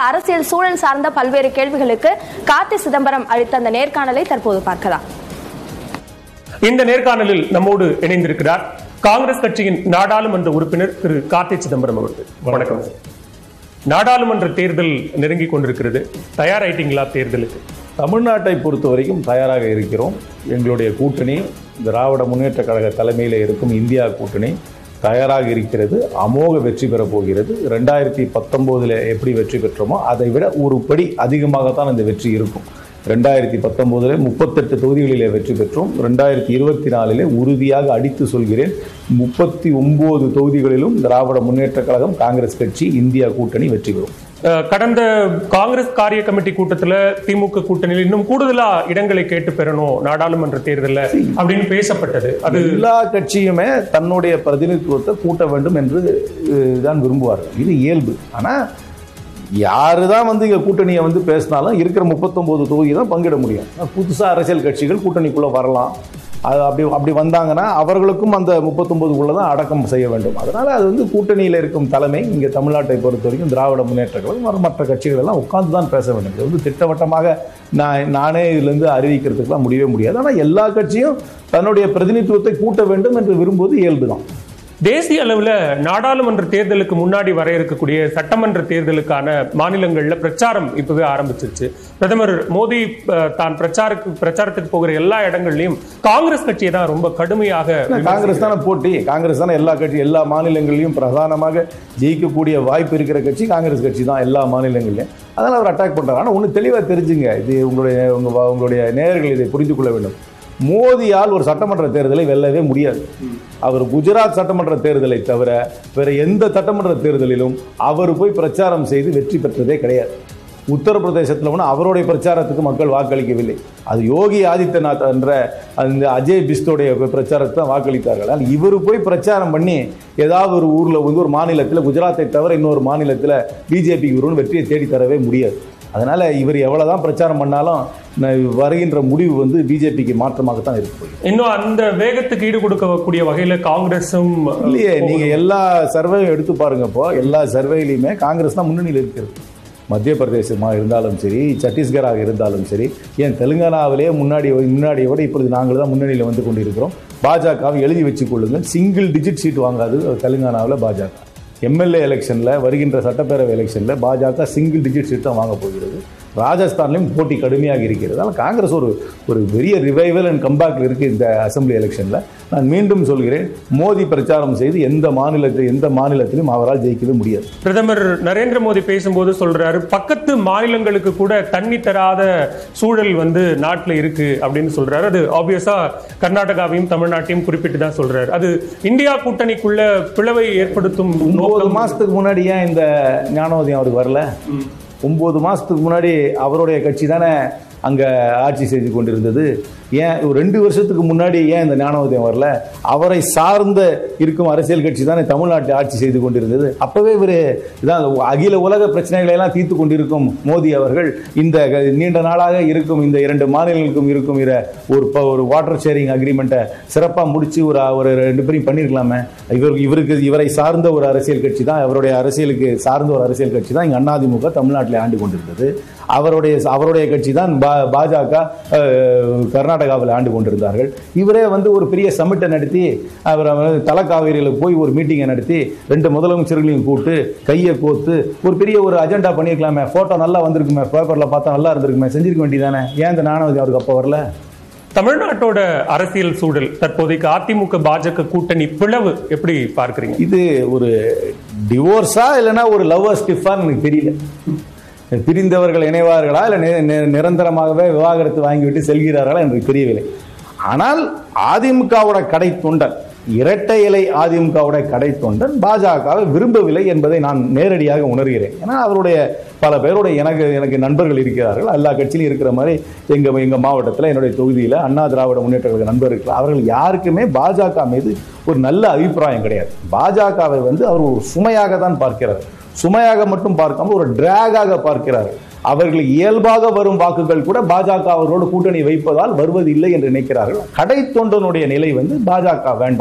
அரசியல் சூழல் சார்ந்த பல்வேறு கேள்விகளுக்கு கார்த்தி சிதம்பரம் அளித்த அந்த நேர்காணலை தற்போது பார்க்கலாம் இந்த நேர்காணலில் நம்மோடு இணைந்திருக்கிறார் காங்கிரஸ் கட்சியின் நாடாளுமன்ற உறுப்பினர் திரு கார்த்தி சிதம்பரம் அவர்கள் வணக்கம் நாடாளுமன்ற தேர்தல் நெருங்கி கொண்டிருக்கிறது தயாராயிட்டீங்களா தேர்தலுக்கு தமிழ்நாட்டை பொறுத்த வரைக்கும் தயாராக இருக்கிறோம் எங்களுடைய கூட்டணி திராவிட முன்னேற்ற கழக தலைமையில் இருக்கும் இந்தியா கூட்டணி தயாராக இருக்கிறது அமோக வெற்றி பெறப் போகிறது ரெண்டாயிரத்தி பத்தொம்போதில் எப்படி வெற்றி பெற்றோமோ அதை விட ஒரு படி அதிகமாகத்தான் இந்த வெற்றி இருக்கும் ரெண்டாயிரத்தி பத்தொம்போதில் முப்பத்தெட்டு தொகுதிகளிலே வெற்றி பெற்றோம் ரெண்டாயிரத்தி இருபத்தி நாலிலே உறுதியாக அடித்து சொல்கிறேன் முப்பத்தி ஒன்பது தொகுதிகளிலும் திராவிட முன்னேற்ற கழகம் காங்கிரஸ் கட்சி இந்தியா கூட்டணி வெற்றி பெறும் அஹ், கடந்த காங்கிரஸ் காரிய கமிட்டி கூட்டத்துல திமுக கூட்டணியில் இன்னும் கூடுதலா இடங்களை கேட்டு பெறணும் நாடாளுமன்ற தேர்தல்ல அப்படின்னு பேசப்பட்டது அது எல்லா கட்சியுமே தன்னுடைய பிரதிநிதித்துவத்தை கூட்ட வேண்டும் என்று அஹ், தான் விரும்புவார்கள் இது இயல்பு ஆனா யாரு தான் வந்து இங்க கூட்டணியை வந்து பேசினாலும் இருக்கிற முப்பத்தொன்பது தொகுதி தான் பங்கிட முடியும் புதுசா அரசியல் கட்சிகள் கூட்டணிக்குள்ள வரலாம் அது அப்படி அப்படி வந்தாங்கன்னா அவர்களுக்கும் அந்த முப்பத்தொன்பதுக்குள்ள தான் அடக்கம் செய்ய வேண்டும் அதனால அது வந்து கூட்டணியில் இருக்கும் தலைமை இங்கே தமிழ்நாட்டை பொறுத்த வரைக்கும் திராவிட முன்னேற்ற கழகம் மற்ற- மற்ற கட்சிகள் எல்லாம் உட்கார்ந்து தான் பேச வேண்டும் இது வந்து திட்டவட்டமாக நான் நானே இதுலேருந்து அறிவிக்கிறதுக்கெல்லாம் முடியவே முடியாது ஆனால் எல்லா கட்சியும் தன்னுடைய பிரதிநிதித்துவத்தை கூட்ட வேண்டும் என்று விரும்புவது இயல்பு தான் தேசிய அளவுல நாடாளுமன்ற தேர்தலுக்கு முன்னாடி வர இருக்கக்கூடிய சட்டமன்ற தேர்தலுக்கான மாநிலங்கள்ல பிரச்சாரம் இப்பவே ஆரம்பிச்சிருச்சு பிரதமர் மோடி அஹ், தான் பிரச்சாரக்கு பிரச்சாரத்துக்கு போகிற எல்லா இடங்கள்லயும் காங்கிரஸ் கட்சியை தான் ரொம்ப கடுமையாக காங்கிரஸ் தானே போட்டி காங்கிரஸ் தானே எல்லா கட்சி எல்லா மாநிலங்களிலும் பிரதானமாக ஜெயிக்கக்கூடிய வாய்ப்பு இருக்கிற கட்சி காங்கிரஸ் கட்சி தான் எல்லா மாநிலங்களிலும் அதனால் அவர் அட்டாக் பண்றாரு ஆனால் ஒன்று தெளிவாக தெரிஞ்சுங்க இது உங்களுடைய உங்க உங்களுடைய நேயர்கள் இதை புரிந்து கொள்ள வேண்டும் மோதியால் ஒரு சட்டமன்ற தேர்தலை வெல்லவே முடியாது அவர் குஜராத் சட்டமன்ற தேர்தலை தவிர வேற எந்த சட்டமன்ற தேர்தலிலும் அவர் போய் பிரச்சாரம் செய்து வெற்றி பெற்றதே கிடையாது உத்தரப்பிரதேசத்தில் ஒன்று அவருடைய பிரச்சாரத்துக்கு மக்கள் வாக்களிக்கவில்லை அது யோகி ஆதித்யநாத் என்ற அந்த அஜய் பிஸ்தோடைய பிரச்சாரத்தை தான் வாக்களித்தார்கள் ஆனால் இவர் போய் பிரச்சாரம் பண்ணி ஏதாவது ஒரு ஊரில் வந்து ஒரு மாநிலத்தில் குஜராத்தை தவிர இன்னொரு மாநிலத்தில் பிஜேபிக்கு வரும்னு வெற்றியை தேடி தரவே முடியாது அதனால் இவர் எவ்வளோதான் பிரச்சாரம் பண்ணாலும் ந- வருகின்ற முடிவு வந்து பிஜேபிக்கு மாற்றமாகத்தான் இருக்கு போகுது. இன்னும் அந்த வேகத்துக்கு ஈடு கொடுக்கக்கூடிய வகையில காங்கிரஸும் இல்லையே நீங்க எல்லா சர்வேயும் எடுத்து பாருங்க இப்போ எல்லா சர்வேலையுமே காங்கிரஸ் தான் முன்னணியில் இருக்கிறது மத்திய பிரதேசமாக இருந்தாலும் சரி சத்தீஸ்கராக இருந்தாலும் சரி ஏன் தெலுங்கானாவிலே முன்னாடி முன்னாடியை விட இப்பொழுது நாங்கள் தான் முன்னணியில் வந்து கொண்டிருக்கிறோம் பாஜகவை எழுதி வச்சுக் கொள்ளுங்கள் சிங்கிள் டிஜிட் சீட் வாங்காது தெலுங்கானாவில் பாஜக எம்எல்ஏ எலெக்ஷனில் வருகின்ற சட்டப்பேரவை எலெக்ஷனில் பாஜக சிங்கிள் டிஜிட் சீட் தான் வாங்க போகிறது ராஜஸ்தான்லையும் போட்டி கடுமையாக இருக்கிறது அதனால் காங்கிரஸ் ஒரு ஒரு பெரிய ரிவைவல் அண்ட் கம்பேக்கில் இருக்குது இந்த அசெம்பிளி எலெக்ஷனில் நான் மீண்டும் சொல்கிறேன் மோடி பிரச்சாரம் செய்து எந்த மாநிலத்தில் எந்த மாநிலத்திலும் அவரால் ஜெயிக்கவே முடியாது பிரதமர் நரேந்திர மோடி பேசும்போது சொல்றாரு பக்கத்து மாநிலங்களுக்கு கூட தண்ணி தராத சூழல் வந்து நாட்டுல இருக்கு அப்படின்னு சொல்றாரு அது ஆப்வியஸா கர்நாடகாவையும் தமிழ்நாட்டையும் குறிப்பிட்டு தான் சொல்றாரு அது இந்தியா கூட்டணிக்குள்ள பிளவை ஏற்படுத்தும் ஒன்பது நோக்கம் மாசத்துக்கு முன்னாடி ஏன் இந்த ஞானோதயம் அவருக்கு வரல ஒன்பது மாசத்துக்கு முன்னாடி அவருடைய கட்சி தானே அங்க ஆட்சி செய்து கொண்டிருந்தது ஏன் ஒரு ரெண்டு வருஷத்துக்கு முன்னாடி ஏன் இந்த ஞானோதயம் வரல அவரை சார்ந்த இருக்கும் அரசியல் கட்சி தானே தமிழ்நாட்டை ஆட்சி செய்து கொண்டிருந்தது அப்பவே இவர் இதான் அகில உலக பிரச்சனைகளை எல்லாம் தீர்த்து கொண்டிருக்கும் மோடி அவர்கள் இந்த க- நீண்ட நாளாக இருக்கும் இந்த இரண்டு மாநிலங்களுக்கும் இருக்கும் இர ஒரு ப- ஒரு வாட்டர் ஷேரிங் அக்ரிமெண்ட்டை சிறப்பாக முடிச்சு ஒரு ஒரு ரெண்டு பேரையும் பண்ணியிருக்கலாமே இவருக்கு இவருக்கு இவரை சார்ந்த ஒரு அரசியல் கட்சி தான் அவருடைய அரசியலுக்கு சார்ந்த ஒரு அரசியல் கட்சி தான் இங்கே அதிமுக தமிழ்நாட்டில் ஆண்டு கொண்டிருந்தது அவருடைய அவருடைய கட்சி தான் பா- பாஜக அஹ், கர்நாடகாவில் ஆண்டு கொண்டிருந்தார்கள் இவரே வந்து ஒரு பெரிய சமிட்டை நடத்தி அவர் அவர் தலக்காவேரியில் போய் ஒரு மீட்டிங்கை நடத்தி ரெண்டு முதலமைச்சர்களையும் கூப்பிட்டு கையை கோத்து ஒரு பெரிய ஒரு அஜெண்டா பண்ணியிருக்கலாமே ஃபோட்டோ நல்லா வந்திருக்குமே பேப்பரில் பார்த்தா நல்லா இருந்திருக்குமே செஞ்சிருக்க வேண்டியதானே ஏன் இந்த நாணவதி அவருக்கு அப்போ வரல தமிழ்நாட்டோட அரசியல் சூழல் தற்போதைக்கு அதிமுக பாஜக கூட்டணி பிளவு எப்படி பார்க்கறீங்க இது ஒரு டிவோர்ஸா இல்லைன்னா ஒரு லவ் ஸ்டிஃபான்னு எனக்கு தெரியல பிரிந்தவர்கள் இணைவார்களா இல்லை நி- நி- நிரந்தரமாகவே விவாகரத்து வாங்கிவிட்டு செல்கிறார்களா எனக்கு தெரியவில்லை ஆனால் அதிமுகவோட கடை தொண்டன் இரட்டை இலை அதிமுகவோட கடை தொண்டன் பாஜகவை விரும்பவில்லை என்பதை நான் நேரடியாக உணர்கிறேன் ஏன்னா அவருடைய பல பேருடைய எனக்கு எனக்கு நண்பர்கள் இருக்கிறார்கள் எல்லா கட்சியிலும் இருக்கிற மாதிரி எங்க எங்க மாவட்டத்தில் என்னுடைய தொகுதியில் அண்ணா திராவிட முன்னேற்ற கழக நண்பர்கள் இருக்கிறார். அவர்கள் யாருக்குமே பாஜக மீது ஒரு நல்ல அபிப்பிராயம் கிடையாது பாஜகவை வந்து அவர் ஒரு சுமையாக தான் பார்க்கிறார் சுமையாக மட்டும் பார்க்காம ஒரு டிராகாக பார்க்கிறார் அவர்கள் இயல்பாக வரும் வாக்குகள் கூட பாஜக அவர்களோடு கூட்டணி வைப்பதால் வருவது இல்லை என்று நினைக்கிறார்கள் கடை தொண்டனுடைய நிலை வந்து பாஜக வேண்டாம்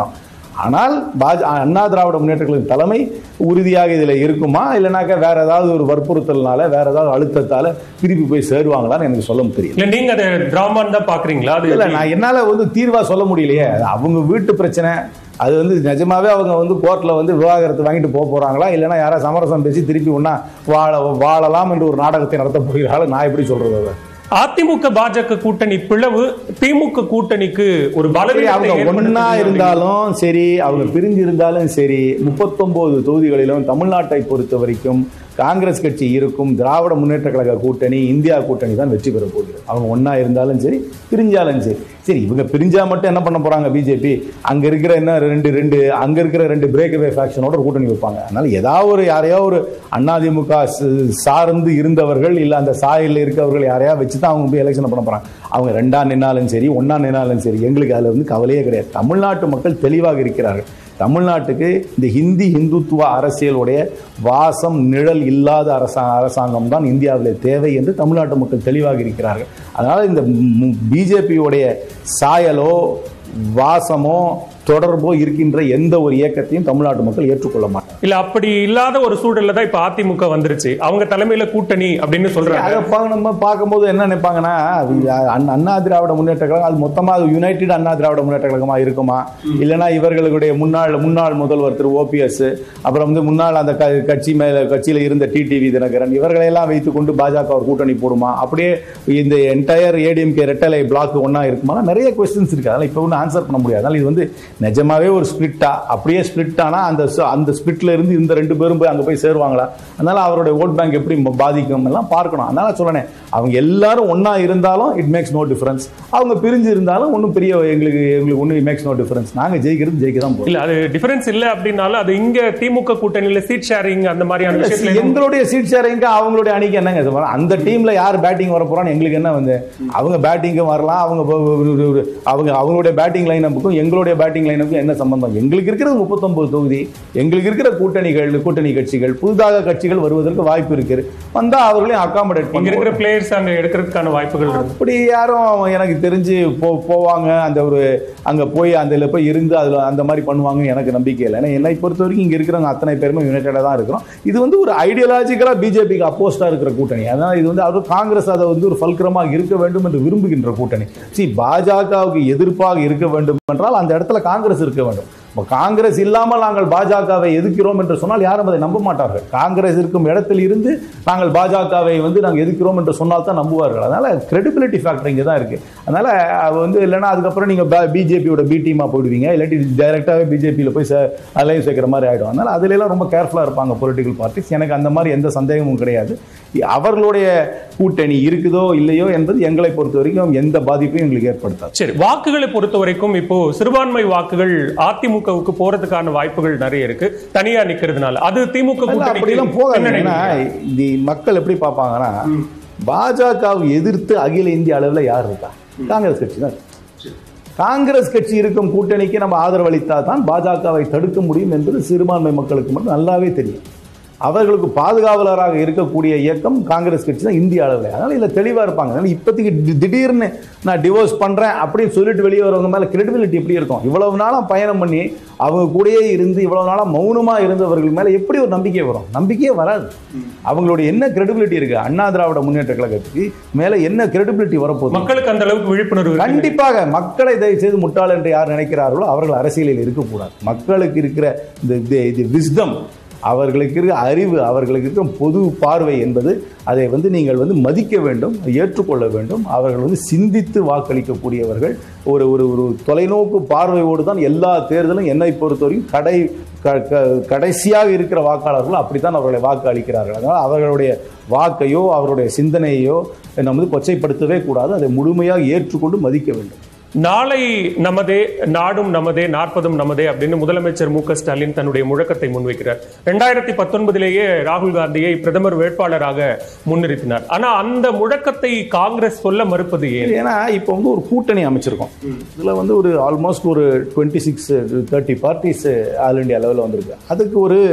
ஆனால் பாஜ அண்ணா திராவிட முன்னேற்ற கழகத்தின் தலைமை உறுதியாக இதில் இருக்குமா இல்லைனாக்கா வேற ஏதாவது ஒரு வற்புறுத்தல்னால வேற ஏதாவது அழுத்தத்தால திருப்பி போய் சேருவாங்களான்னு எனக்கு சொல்ல தெரியல இல்ல நீங்க அதை டிராமான்னு தான் பாக்குறீங்களா அது இல்ல நான் என்னால வந்து தீர்வா சொல்ல முடியலையே அது அவங்க வீட்டு பிரச்சனை அது வந்து நிஜமாவே அவங்க வந்து கோர்ட்ல வந்து விவாகரத்து வாங்கிட்டு போக போறாங்களா இல்லைன்னா யாராவது சமரசம் பேசி திருப்பி ஒன்னா வாழ வாழலாம் என்று ஒரு நாடகத்தை நடத்த போகிறார்கள் நான் எப்படி சொல்றது அதை அதிமுக பாஜக கூட்டணி பிளவு திமுக கூட்டணிக்கு ஒரு சரி, பலவீனத்தை அவங்க ஒன்னா ஏற்படுத்துது இருந்தாலும் சரி அவங்க பிரிஞ்சு இருந்தாலும் சரி முப்பத்தொன்பது தொகுதிகளிலும் தமிழ்நாட்டை பொறுத்த வரைக்கும் காங்கிரஸ் கட்சி இருக்கும் திராவிட முன்னேற்ற கழக கூட்டணி இந்தியா கூட்டணி தான் வெற்றி பெற போகிறது அவங்க ஒண்ணா இருந்தாலும் சரி பிரிஞ்சாலும் சரி சரி இவங்க பிரிஞ்சா மட்டும் என்ன பண்ண போறாங்க பிஜேபி அங்க இருக்கிற என்ன ரெண்டு ரெண்டு அங்க இருக்கிற ரெண்டு பிரேக் அவே ஃபேக்ஷனோட ஒரு கூட்டணி வைப்பாங்க அதனால ஏதாவது ஒரு யாரையோ ஒரு அதிமுக சார்ந்து இருந்தவர்கள் இல்ல அந்த சாயல்ல இருக்கவர்கள் யாரையா வச்சு தான் அவங்க போய் எலெக்ஷன் பண்ண போறாங்க அவங்க ரெண்டா நின்னாலும் சரி ஒண்ணா நின்னாலும் சரி எங்களுக்கு அதுல வந்து கவலையே கிடையாது தமிழ்நாட்டு மக்கள் தெளிவாக இருக்கிறார்கள் தமிழ்நாட்டுக்கு இந்த ஹிந்தி இந்துத்துவ அரசியலுடைய வாசம் நிழல் இல்லாத அரசா அரசாங்கம் தான் இந்தியாவில் தேவை என்று தமிழ்நாட்டு மக்கள் தெளிவாக இருக்கிறார்கள் அதனால இந்த பிஜேபியுடைய சாயலோ வாசமோ தொடர்போ இருக்கின்ற எந்த ஒரு இயக்கத்தையும் தமிழ்நாட்டு மக்கள் ஏற்றுக்கொள்ள மாட்டாங்க இல்ல அப்படி இல்லாத ஒரு சூழல்ல தான் இப்ப அதிமுக வந்துருச்சு அவங்க தலைமையில கூட்டணி அப்படின்னு சொல்றாங்க அதை பா- நம்ம பார்க்கும்போது என்ன நினைப்பாங்கன்னா அது அண்ணா- அண்ணா திராவிட முன்னேற்ற கழகம் அது மொத்தமா அது யுனைடெட் அண்ணா திராவிட முன்னேற்ற கழகமா இருக்குமா இல்லைன்னா இவர்களுடைய முன்னாள் முன்னாள் முதல்வர் திரு ஓபிஎஸ் அப்புறம் வந்து முன்னாள் அந்த க- கட்சி மேல கட்சியில இருந்த டிடிவி தினகரன் இவர்களையெல்லாம் வைத்துக்கொண்டு பாஜக ஒரு கூட்டணி போடுமா அப்படியே இந்த என்டையர் ஏடிஎம்கே ரெட்டலை பிளாக் ஒண்ணா இருக்குமா நிறைய கொஸ்டின்ஸ் இருக்கு அதெல்லாம் இப்போ ஒன்றும் ஆன்சர் பண்ண முடியாது அதனால இது வந்து நிஜமாவே ஒரு ஸ்பிளிட்டா அப்படியே ஸ்பிளிட் ஆனா அந்த ச- அந்த ஸ்பிளிட்ல இருந்து இந்த ரெண்டு பேரும் போய் அங்க போய் சேருவாங்களா அதனால அவருடைய ஓட் பேங்க் எப்படி ம- பாதிக்கும் எல்லாம் பார்க்கணும் அதனால சொல்றேன் அவங்க எல்லாரும் ஒண்ணா இருந்தாலும் இட் மேக்ஸ் நோ டிஃபரன்ஸ் அவங்க பிரிஞ்சு இருந்தாலும் ஒன்றும் பெரிய எங்களுக்கு எங்களுக்கு ஒன்றும் மேக்ஸ் நோ டிஃபரன்ஸ் நாங்க ஜெயிக்கிறது ஜெயிக்க தான் போறோம் இல்ல அது டிஃபரன்ஸ் இல்ல அப்படின்னாலும் அது இங்க திமுக கூட்டணியில சீட் ஷேரிங் அந்த மாதிரியான இல்ல, விஷயத்துல எதுவும் எங்களுடைய சீட் ஷேரிங்க அவங்களுடைய அணிக்கு என்னங்க இது? அந்த டீம்ல யார் பேட்டிங் வர போறான்னு எங்களுக்கு என்ன வந்து அவங்க பேட்டிங்கும் வரலாம் அவங்க ப- ஒரு- ஒரு- ஒரு- அவங்க அவங்களுடைய பேட்டிங் லைனப்புக்கும் எங்களுடைய பேட்டிங் லைனப்புக்கும் என்ன சம்பந்தம் எங்களுக்கு இருக்கிறது முப்பத்தொன்பது தொகுதி எங்களுக்கு இருக்கிற கூட்டணிகள் கூட்டணி கட்சிகள் புதிதாக கட்சிகள் வருவதற்கு வாய்ப்பு இருக்கு வந்தா அவர்களையும் அகாமடேட் இங்க இருக்கிற பிளேயர்ஸ் அங்க எடுக்கிறதுக்கான வாய்ப்புகள் இருக்கு அப்படி யாரும் எனக்கு தெரிஞ்சு போ போவாங்க அந்த ஒரு அங்க போய் அந்த இதுல போய் இருந்து அதுல அந்த மாதிரி பண்ணுவாங்கன்னு எனக்கு நம்பிக்கை இல்லை ஏன்னா என்னை பொறுத்த வரைக்கும் இங்க இருக்கிறவங்க அத்தனை பேருமே யுனைடெடா தான் இருக்கிறோம் இது வந்து ஒரு ஐடியாலஜிக்கலா பிஜேபிக்கு அப்போஸ்டா இருக்கிற கூட்டணி அதனால இது வந்து அவர் காங்கிரஸ் அதை வந்து ஒரு ஃபல்கரமாக இருக்க வேண்டும் என்று விரும்புகின்ற கூட்டணி சி பாஜகவுக்கு எதிர்ப்பாக இருக்க வேண்டும் என்றால் அந்த இடத்துல காங்கிரஸ் இருக்க வேண்டும் இப்ப காங்கிரஸ் இல்லாமல் நாங்கள் பாஜகவை எதிர்க்கிறோம் என்று சொன்னால் யாரும் அதை நம்ப மாட்டார்கள் காங்கிரஸ் இருக்கும் இடத்தில் இருந்து நாங்கள் பாஜகவை வந்து நாங்கள் எதிர்க்கிறோம் என்று சொன்னால் தான் நம்புவார்கள் அதனால கிரெடிபிலிட்டி ஃபேக்டர் இங்கே தான் இருக்கு அதனால அது வந்து இல்லைன்னா அதுக்கப்புறம் நீங்க பிஜேபியோட பி டீமா போயிடுவீங்க இல்லாட்டி டைரக்டாவே பிஜேபியில் போய் அலைவ் சேர்க்கிற மாதிரி ஆயிடும் அதனால அதுல எல்லாம் ரொம்ப கேர்ஃபுல்லா இருப்பாங்க பொலிட்டிக்கல் பார்ட்டிஸ் எனக்கு அந்த மாதிரி எந்த சந்தேகமும் கிடையாது அவர்களுடைய கூட்டணி இருக்குதோ இல்லையோ என்பது எங்களை பொறுத்த வரைக்கும் எந்த பாதிப்பையும் எங்களுக்கு ஏற்படுத்தாது சரி வாக்குகளை பொறுத்த வரைக்கும் இப்போ சிறுபான்மை வாக்குகள் அதிமுகவுக்கு போறதுக்கான வாய்ப்புகள் நிறைய இருக்கு தனியா நிக்கிறதுனால அது திமுக இல்ல, கூட்டணிக்கு அப்படிலாம் போகாது பின்னடைவு ஏன்னா இந்த மக்கள் எப்படி பார்ப்பாங்கன்னா பாஜகவை எதிர்த்து அகில இந்திய அளவில் யார் இருக்கா காங்கிரஸ் கட்சி தான் இருக்கு. காங்கிரஸ் கட்சி இருக்கும் கூட்டணிக்கு நம்ம ஆதரவளித்தா தான் பாஜகவை தடுக்க முடியும் என்பது சிறுபான்மை மக்களுக்கு மட்டும் நல்லாவே தெரியும் அவர்களுக்கு பாதுகாவலராக இருக்கக்கூடிய இயக்கம் காங்கிரஸ் கட்சி தான் இந்திய அளவில் அதனால இதில் தெளிவாக இருப்பாங்க அதனால இப்போதைக்கு தி- திடீர்னு நான் டிவோர்ஸ் பண்ணுறேன் அப்படின்னு சொல்லிட்டு வெளியே வரவங்க மேலே கிரெடிபிலிட்டி எப்படி இருக்கும் இவ்வளவு நாளாக பயணம் பண்ணி அவங்க கூடயே இருந்து இவ்வளவு நாளாக மௌனமாக இருந்தவர்கள் மேலே எப்படி ஒரு நம்பிக்கை வரும் நம்பிக்கையே வராது அவங்களுடைய என்ன கிரெடிபிலிட்டி இருக்கு அண்ணா திராவிட முன்னேற்ற கழகத்துக்கு மேலே என்ன கிரெடிபிலிட்டி வரப்போகுது மக்களுக்கு அந்த அளவுக்கு விழிப்புணர்வு இருக்கு. கண்டிப்பாக மக்களை தயவு செய்து முட்டாள் என்று யார் நினைக்கிறார்களோ அவர்கள் அரசியலில் இருக்கக்கூடாது மக்களுக்கு இருக்கிற இந்த இந்த- இது விஸ்டம் அவர்களுக்கு இருக்கிற அறிவு அவர்களுக்கு இருக்கிற பொது பார்வை என்பது அதை வந்து நீங்கள் வந்து மதிக்க வேண்டும் ஏற்றுக்கொள்ள வேண்டும் அவர்கள் வந்து சிந்தித்து வாக்களிக்கக்கூடியவர்கள் ஒரு ஒரு ஒரு தொலைநோக்கு பார்வையோடு தான் எல்லா தேர்தலும் என்னை பொறுத்தவரைக்கும் கடை க- க- கடைசியாக இருக்கிற வாக்காளர்கள் அப்படித்தான் அவர்களை வாக்கு அளிக்கிறார்கள் அதனால் அவர்களுடைய வாக்கையோ அவருடைய சிந்தனையோ நம்ம வந்து கொச்சைப்படுத்தவே கூடாது அதை முழுமையாக ஏற்றுக்கொண்டு மதிக்க வேண்டும் நாளை நமதே நாடும் நமதே நாற்பதும் நமதே அப்படின்னு முதலமைச்சர் மு க ஸ்டாலின் தன்னுடைய முழக்கத்தை முன்வைக்கிறார் ரெண்டாயிரத்தி பத்தொன்பதிலேயே ராகுல் காந்தியை பிரதமர் வேட்பாளராக முன்னிறுத்தினார் ஆனா அந்த முழக்கத்தை காங்கிரஸ் சொல்ல மறுப்பது ஏன் ஏன்னா இப்போ வந்து ஒரு கூட்டணி அமைச்சிருக்கோம் இதில் வந்து ஒரு ஆல்மோஸ்ட் ஒரு twenty six thirty parties all India லெவலில் வந்திருக்கு அதுக்கு ஒரு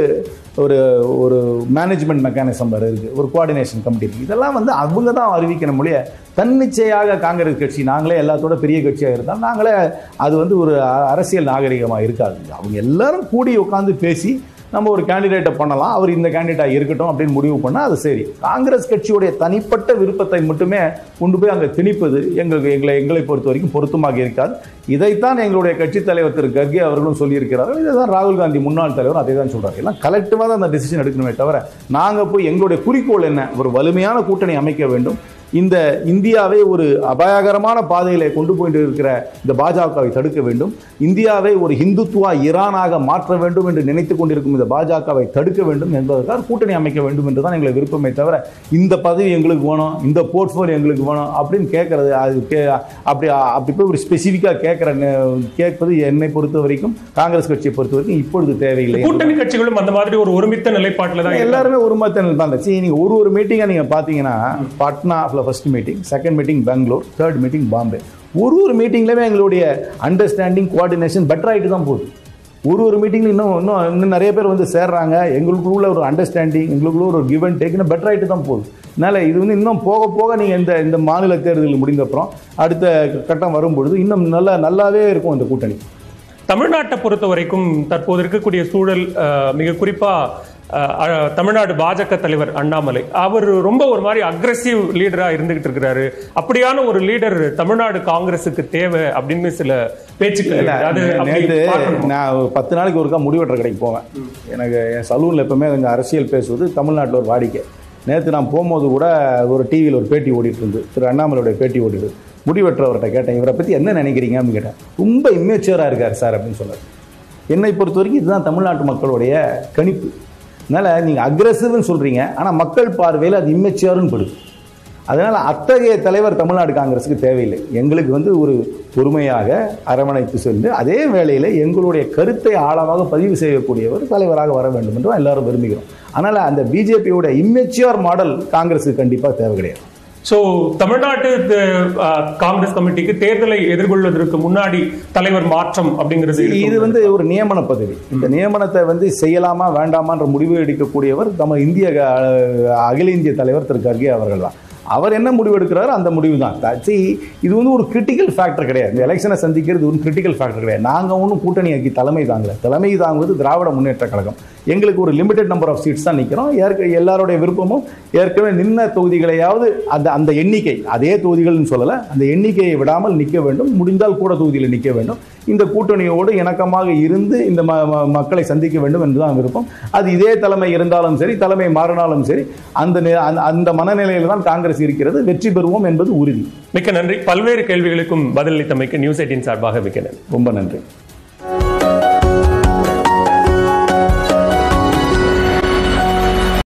ஒரு ஒரு மேனேஜ்மெண்ட் மெக்கானிசம் வேறு இருக்குது ஒரு கோஆர்டினேஷன் கமிட்டி இருக்குது இதெல்லாம் வந்து அவங்க தான் அறிவிக்கணும் மொழிய தன்னிச்சையாக காங்கிரஸ் கட்சி நாங்களே எல்லாத்தோட பெரிய கட்சியாக இருந்தால் நாங்களே அது வந்து ஒரு அ- அரசியல் நாகரிகமாக இருக்காது அவங்க எல்லாரும் கூடி உட்காந்து பேசி நம்ம ஒரு கேண்டிடேட்டை பண்ணலாம் அவர் இந்த கேண்டிடேட்டாக இருக்கட்டும் அப்படின்னு முடிவு பண்ணால் அது சரி காங்கிரஸ் கட்சியுடைய தனிப்பட்ட விருப்பத்தை மட்டுமே கொண்டு போய் அங்கே திணிப்பது எங்களுக்கு எங்களை எங்களை பொறுத்த வரைக்கும் பொருத்தமாக இருக்காது இதைத்தான் எங்களுடைய கட்சித் தலைவர் திரு கர்கே அவர்களும் சொல்லியிருக்கிறார்கள் இதை தான் ராகுல் காந்தி முன்னாள் தலைவர் அதை தான் சொல்றாரு எல்லாம் கலெக்டிவாக தான் அந்த டிசிஷன் எடுக்கணுமே தவிர நாங்கள் போய் எங்களுடைய குறிக்கோள் என்ன ஒரு வலிமையான கூட்டணி அமைக்க வேண்டும் இந்த இந்தியாவை ஒரு அபாயகரமான பாதையிலே கொண்டு போயிட்டு இருக்கிற இந்த பாஜகவை தடுக்க வேண்டும் இந்தியாவை ஒரு ஹிந்துத்துவா ஈரானாக மாற்ற வேண்டும் என்று நினைத்து கொண்டிருக்கும் இந்த பாஜகவை தடுக்க வேண்டும் என்பதற்காக கூட்டணி அமைக்க வேண்டும் என்று தான் எங்களை விருப்பமே தவிர இந்த பதவி எங்களுக்கு வேணும் இந்த போர்ட்ஃபோலியோ எங்களுக்கு வேணும் அப்படின்னு கேட்கறது அது கே அப்படி அப்படி போய் ஒரு ஸ்பெசிஃபிக்காக கேட்குற கேட்பது என்னை பொறுத்த வரைக்கும் காங்கிரஸ் கட்சியை பொறுத்த வரைக்கும் இப்பொழுது தேவையில்லை கூட்டணி கட்சிகளும் அந்த மாதிரி ஒரு ஒருமித்த நிலைப்பாட்டுல தான் இருக்காங்க. எல்லாருமே ஒரு மத்தனில் தான் இருந்துச்சு நீங்க ஒரு ஒரு மீட்டிங்கை நீங்க பாத்தீங்கன்னா பாட்னாவில் first meeting second meeting Bangalore third meeting Bombay ஒரு ஒரு மீட்டிங்லயுமே எங்களுடைய அண்டர்ஸ்டாண்டிங் கோஆர்டினேஷன் பெட்டர் ஆயிட்டு தான் போகுது ஒரு ஒரு மீட்டிங்ல இன்னும் இன்னும் இன்னும் நிறைய பேர் வந்து சேர்றாங்க எங்களுக்குள்ள ஒரு அண்டர்ஸ்டாண்டிங் எங்களுக்குள்ள ஒரு கிவ் அண்ட் டேக் இன்னும் பெட்டர் ஆயிட்டு தான் போகுது அதனால இது வந்து இன்னும் போக போக நீங்க இந்த இந்த மாநில தேர்தல் முடிந்த அப்புறம் அடுத்த கட்டம் வரும்பொழுது இன்னும் நல்லா நல்லாவே இருக்கும் இந்த கூட்டணி தமிழ்நாட்டை பொறுத்த வரைக்கும் தற்போது இருக்கக்கூடிய சூழல் அஹ், மிக குறிப்பா அஹ், அஹ், தமிழ்நாடு பாஜக தலைவர் அண்ணாமலை அவர் ரொம்ப ஒரு மாதிரி அக்ரஸிவ் லீடரா இருந்துகிட்டு இருக்கிறாரு அப்படியான ஒரு லீடர் தமிழ்நாடு காங்கிரஸுக்கு தேவை அப்படின்னு சில பேச்சுக்கள் இல்ல, இருக்கு. அது அப்படி நேத்து பார்க்கணுமா? நான் ஒரு பத்து நாளைக்கு ஒருக்கா முடிவெட்டுற கடைக்கு போவேன் எனக்கு என் சலூனில் எப்பவுமே கொஞ்சம் அரசியல் பேசுவது தமிழ்நாட்டில் ஒரு வாடிக்கை நேற்று நான் போகும்போது கூட ஒரு டிவியில் ஒரு பேட்டி ஓடிட்டு இருந்து திரு அண்ணாமலையோட பேட்டி ஓடிட்டு முடிவெற்றவர்கிட்ட கேட்டேன் இவரை பற்றி என்ன நினைக்கிறீங்க அப்படின்னு கேட்டேன் ரொம்ப இம்மேச்சுவராக இருக்கார் சார் அப்படின்னு சொன்னார் என்னை பொறுத்த வரைக்கும் இதுதான் தமிழ்நாட்டு மக்களுடைய கணிப்பு அதனால் நீங்கள் அக்ரெசிவ்னு சொல்கிறீங்க ஆனால் மக்கள் பார்வையில் அது இம்மெச்சுவர்னு படுது அதனால் அத்தகைய தலைவர் தமிழ்நாடு காங்கிரஸுக்கு தேவையில்லை எங்களுக்கு வந்து ஒரு பொறுமையாக அரவணைத்து சென்று அதே வேளையில் எங்களுடைய கருத்தை ஆழமாக பதிவு செய்யக்கூடியவர் தலைவராக வர வேண்டும் என்று தான் எல்லாரும் விரும்புகிறோம் அதனால் அந்த பிஜேபியோட இம்மெச்சுவர் மாடல் காங்கிரஸுக்கு கண்டிப்பாக தேவை கிடையாது சோ தமிழ்நாட்டு அஹ், காங்கிரஸ் கமிட்டிக்கு தேர்தலை எதிர்கொள்வதற்கு முன்னாடி தலைவர் மாற்றம் அப்படிங்கிறது இது இருக்கும். வந்து ஒரு நியமன பதவி இந்த நியமனத்தை வந்து செய்யலாமா வேண்டாமான்ற முடிவு எடுக்கக்கூடியவர் நம்ம இந்திய அஹ், அகில இந்திய தலைவர் திரு கர்கே அவர்கள் தான் அவர் என்ன முடிவு எடுக்கிறாரோ அந்த முடிவு தான் See, இது வந்து ஒரு கிரிட்டிக்கல் ஃபேக்டர் கிடையாது இந்த எலெக்ஷனை சந்திக்கிறது ஒரு கிரிட்டிக்கல் ஃபேக்டர் கிடையாது நாங்கள் ஒன்றும் கூட்டணி ஆக்கி தலைமை தாங்கல தலைமை தாங்குவது திராவிட முன்னேற்ற கழகம் எங்களுக்கு ஒரு லிமிடெட் நம்பர் ஆஃப் சீட்ஸ் தான் நிற்கிறோம் ஏற்க எல்லாருடைய விருப்பமும் ஏற்கனவே நின்ன தொகுதிகளையாவது அந்த அந்த எண்ணிக்கை அதே தொகுதிகள்னு சொல்லலை அந்த எண்ணிக்கையை விடாமல் நிற்க வேண்டும் முடிந்தால் கூட தொகுதியில் நிற்க வேண்டும் இந்த கூட்டணியோடு இணக்கமாக இருந்து இந்த ம- ம- மக்களை சந்திக்க வேண்டும் என்றுதான் விருப்பம் அது இதே தலைமை இருந்தாலும் சரி தலைமை மாறினாலும் சரி அந்த நி- அந்த- அந்த மனநிலையில் தான் காங்கிரஸ் இருக்கிறது வெற்றி பெறுவோம் என்பது உறுதி மிக்க நன்றி பல்வேறு கேள்விகளுக்கும் பதிலளித்தமைக்கு நியூஸ் எயிட்டின் சார்பாக மிக்க நன்றி ரொம்ப நன்றி